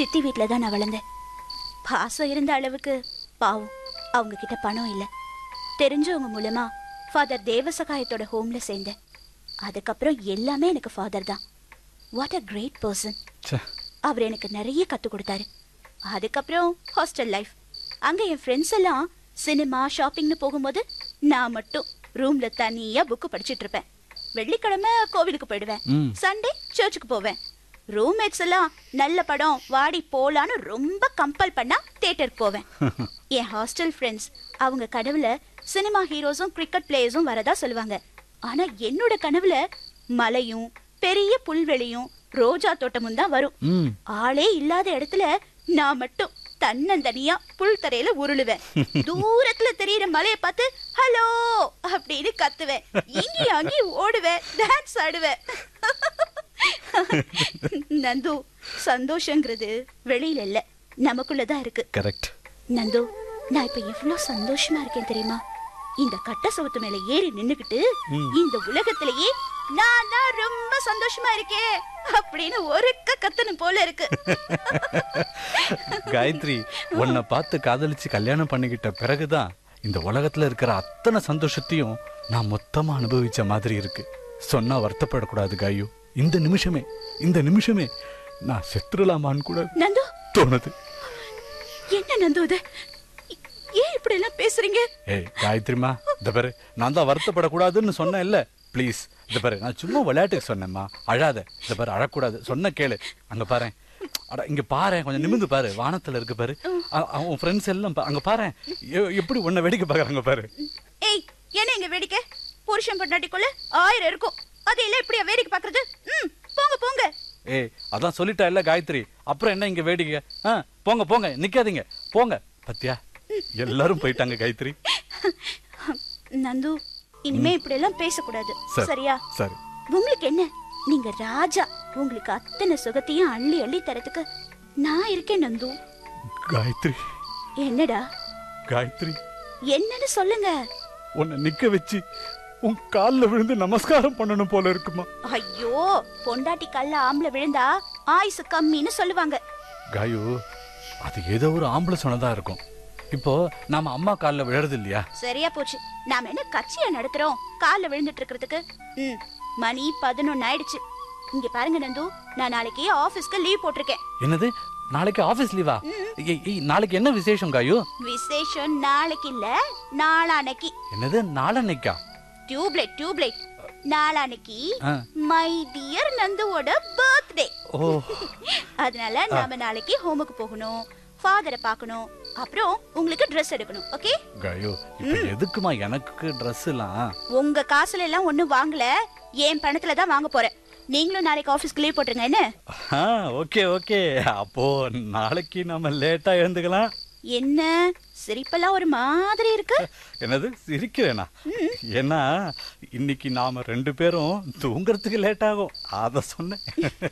சித்தி வீட்டில் தான் நான் வளர்ந்தேன் பாசம் இருந்த அளவுக்கு பாவம் அவங்க கிட்ட பணம் இல்லை தெரிஞ்சவங்க மூலமா ஃபாதர் தேவசகாயத்தோட ஹோம்ல சேர்ந்தேன் அதுக்கப்புறம் எல்லாமே எனக்கு ஃபாதர் தான் வாட் அ கிரேட் பர்சன் ச்சே அவர் எனக்கு நிறைய கற்றுக் கொடுத்தாரு அதுக்கப்புறம் ஹாஸ்டல் லைஃப் அங்கே என் ஃப்ரெண்ட்ஸ் எல்லாம் சினிமா ஷாப்பிங்னு போகும்போது நான் மட்டும் ரூம்ல தனியா புக்கு படிச்சிட்டு இருப்பேன் வெள்ளிக்கிழமை கோவிலுக்கு போயிடுவேன் ம். சண்டே சர்ச்சுக்கு போவேன் ரூம்மேட்ஸ் எல்லாம் நல்ல படம் வாடி போலான்னு ரொம்ப கம்பல் பண்ணா தியேட்டருக்கு போவேன் என் ஹாஸ்டல் ஃப்ரெண்ட்ஸ் அவங்க கனவுல சினிமா ஹீரோஸும் கிரிக்கெட் பிளேயர்ஸும் வரதா சொல்லுவாங்க ஆனா என்னோட கனவுல மலையும் பெரிய புல்வெளியும் ரோஜா தோட்டமும் தான் வரும் ம் ஆளே இல்லாத இடத்துல நான் மட்டும் தன்னந்தனியா புல் தரையில உருளுவேன் தூரத்துல தெரியற மலைய பார்த்து ஹலோ அப்படின்னு கத்துவேன் இங்கி அங்கி ஓடுவேன் டான்ஸ் ஆடுவேன் நந்து சந்தோஷங்கிறது வெளியில இல்ல நமக்குள்ளதான் இருக்கு கரெக்ட் நந்து நான் இப்ப எவ்வளவு சந்தோஷமா இருக்கேன் தெரியுமா இந்த கட்ட சவுத்து மேல ஏறி நின்னுகிட்டு இந்த உலகத்திலேயே நான் தான் ரொம்ப சந்தோஷமா இருக்கேன் அப்படின்னு ஒருக்க கத்தணும் போல இருக்கு காயத்ரி உன்னை பார்த்து காதலிச்சு கல்யாணம் பண்ணிக்கிட்ட பிறகுதான் இந்த உலகத்துல இருக்கிற அத்தனை சந்தோஷத்தையும் நான் மொத்தமா அனுபவிச்ச மாதிரி இருக்கு சொன்னா வருத்தப்படக்கூடாது காயு இந்த நிமிஷமே இந்த நிமிஷமே நான் செத்துடலாமான்னு கூட நந்து தோணுது என்ன நந்து இது ஏன் இப்படி எல்லாம் பேசுறீங்க ஏய் காயத்ரிமா இந்த பாரு நான் தான் வருத்தப்படக்கூடாதுன்னு சொன்னேன் இல்ல ப்ளீஸ் இந்த பாரு நான் சும்மா விளையாட்டுக்கு சொன்னேம்மா அழாத இந்த பாரு அழக்கூடாது சொன்ன கேளு அங்க பாரு அட இங்க பாரு கொஞ்சம் நிமிந்து பாரு வானத்துல இருக்கு பாரு அ- அ- உன் ஃப்ரெண்ட்ஸ் எல்லாம் பா- அங்க பாரு எ- எப்படி உன்னை வேடிக்கை பாக்குறாங்க பாரு ஏய் என்ன இங்க வேடிக்கை புருஷன் பொண்டாட்டிக்குள்ள ஆயிரம் இருக்கும் அது எல்லாம் இப்படியா வேடிக்கை பாக்குறது ம் போங்க போங்க ஏய் அதான் சொல்லிட்டா இல்ல காயத்ரி அப்புறம் என்ன இங்க வேடிக்கை ஆ போங்க போங்க நிக்காதீங்க போங்க பத்தியா எல்லாரும் போயிட்டாங்க காயத்ரி நந்து இனிமே இப்படி எல்லாம் பேசக்கூடாது சரி. சரியா சரி உங்களுக்கு என்ன நீங்க ராஜா உங்களுக்கு அத்தனை சுகத்தையும் அள்ளி அள்ளி தரதுக்கு நான் இருக்கேன் நந்து காயத்ரி என்னடா காயத்ரி என்னன்னு சொல்லுங்க உன்னை நிக்க வச்சு உன் கால்ல விழுந்து நமஸ்காரம் பண்ணணும் போல இருக்குமா ஐயோ பொண்டாட்டி கல்ல ஆம்பளை விழுந்தா ஆயுசு கம்மின்னு சொல்லுவாங்க காயு அது ஏதோ ஒரு ஆம்பளை சொன்னதா இருக்கும் இப்போ நாம அம்மா கால்ல விழறது இல்லையா சரியா போச்சு நாம என்ன கட்சியா நடத்துறோம் கால்ல விழுந்துட்டு இருக்கிறதுக்கு ம் மணி பதினொன்னு ஆயிடுச்சு இங்க பாருங்க நந்து நான் நாளைக்கு ஆபீஸ்க்கு லீவ் போட்டிருக்கேன் என்னது நாளைக்கு ஆபீஸ் லீவா ஏய், ஏய், நாளைக்கு என்ன விசேஷம் காயு விசேஷம் நாளைக்கு இல்ல நாளானைக்கு என்னது நாளன்னைக்கா டியூப்லைட் டியூப்லைட் நாளானைக்கு ஆ. மை டியர் நந்துவோட பர்த்டே ஓ அதனால நாம நாளைக்கு ஹோமுக்கு போகணும் ஃபாதரை பார்க்கணும் அப்புறம் உங்களுக்கு ட்ரெஸ் எடுக்கணும் ஓகே காயு இப்ப எதுக்குமா எனக்கு Dress எல்லாம் உங்க காசுல எல்லாம் ஒண்ணும் வாங்கல என் பணத்துல தான் வாங்க போறேன் நீங்களும் நாளைக்கு ஆபீஸ்க்கு லீவ் போட்டுருங்க என்ன ஆ ஓகே ஓகே அப்போ நாளைக்கு நம்ம லேட்டா எழுந்துக்கலாம் என்ன சிரிப்பெல்லாம் ஒரு மாதிரி இருக்கு என்னது சிரிக்கிறேனா ஏன்னா இன்னைக்கு நாம ரெண்டு பேரும் தூங்குறதுக்கு லேட் ஆகும் அத சொன்னேன்